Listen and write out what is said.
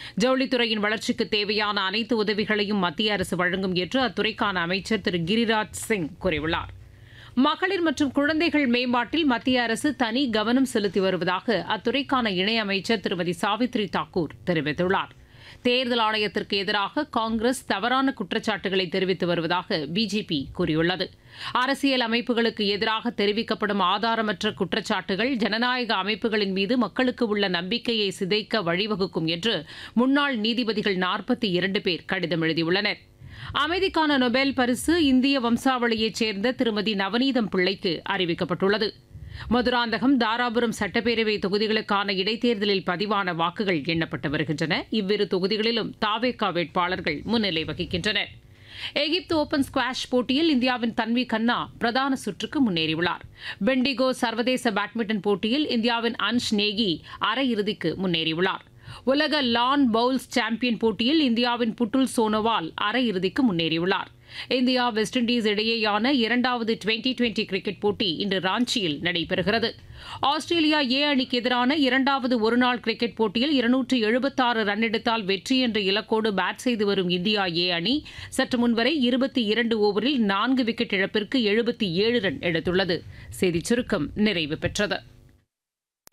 ஜவுளித்துறையின் வளர்ச்சிக்கு தேவையான அனைத்து உதவிகளையும் மத்திய அரசு வழங்கும் என்று அத்துறைக்கான அமைச்சர் திரு கிரிராஜ் சிங் கூறியுள்ளார் மகளிர் மற்றும் குழந்தைகள் மேம்பாட்டில் மத்திய அரசு தனி கவனம் செலுத்தி வருவதாக அத்துறைக்கான இணையமைச்சர் திருமதி சாவித்ரி தாக்கூர் தெரிவித்துள்ளார் தேர்தல் ஆணையத்திற்கு எதிராக காங்கிரஸ் தவறான குற்றச்சாட்டுகளை தெரிவித்து வருவதாக பிஜேபி கூறியுள்ளது அரசியல் அமைப்புகளுக்கு எதிராக தெரிவிக்கப்படும் ஆதாரமற்ற குற்றச்சாட்டுகள் ஜனநாயக அமைப்புகளின் மீது மக்களுக்கு உள்ள நம்பிக்கையை சிதைக்க வழிவகுக்கும் என்று முன்னாள் நீதிபதிகள் நாற்பத்தி இரண்டு பேர் கடிதம் எழுதியுள்ளனர் அமைதிக்கான நொபேல் பரிசு இந்திய வம்சாவளியைச் சேர்ந்த திருமதி நவநீதம் பிள்ளைக்கு அறிவிக்கப்பட்டுள்ளது மதுராந்தகம் தாராபுரம் சட்டப்பேரவை தொகுதிகளுக்கான இடைத்தேர்தலில் பதிவான வாக்குகள் எண்ணப்பட்டு வருகின்றன இவ்விரு தொகுதிகளிலும் தாவேகா வேட்பாளர்கள் முன்னிலை வகிக்கின்றனர் எகிப்து ஓபன் ஸ்குவாஷ் போட்டியில் இந்தியாவின் தன்வி கண்ணா பிரதான சுற்றுக்கு முன்னேறியுள்ளார் பெண்டிகோ சர்வதேச பேட்மிண்டன் போட்டியில் இந்தியாவின் அன்ஷ் நேகி அரையிறுதிக்கு முன்னேறியுள்ளார் உலக லான் பவுல்ஸ் சாம்பியன் போட்டியில் இந்தியாவின் புட்டுல் சோனோவால் அரையிறுதிக்கு முன்னேறியுள்ளார் இந்தியா வெஸ்ட் இண்டீஸ் இடையேயான இரண்டாவது டுவெண்டி டுவெண்டி கிரிக்கெட் போட்டி இன்று ராஞ்சியில் நடைபெறுகிறது ஆஸ்திரேலியா ஏ அணிக்கு எதிரான இரண்டாவது ஒருநாள் கிரிக்கெட் போட்டியில் இருநூற்று எழுபத்தாறு ரன் எடுத்தால் வெற்றி என்ற இலக்கோடு பேட் செய்து வரும் இந்தியா ஏ அணி சற்று முன்வரை இருபத்தி இரண்டு ஓவரில் நான்கு விக்கெட் இழப்பிற்கு எழுபத்தி ஏழு ரன் எடுத்துள்ளது செய்திச் சுருக்கம் நிறைவு பெற்றது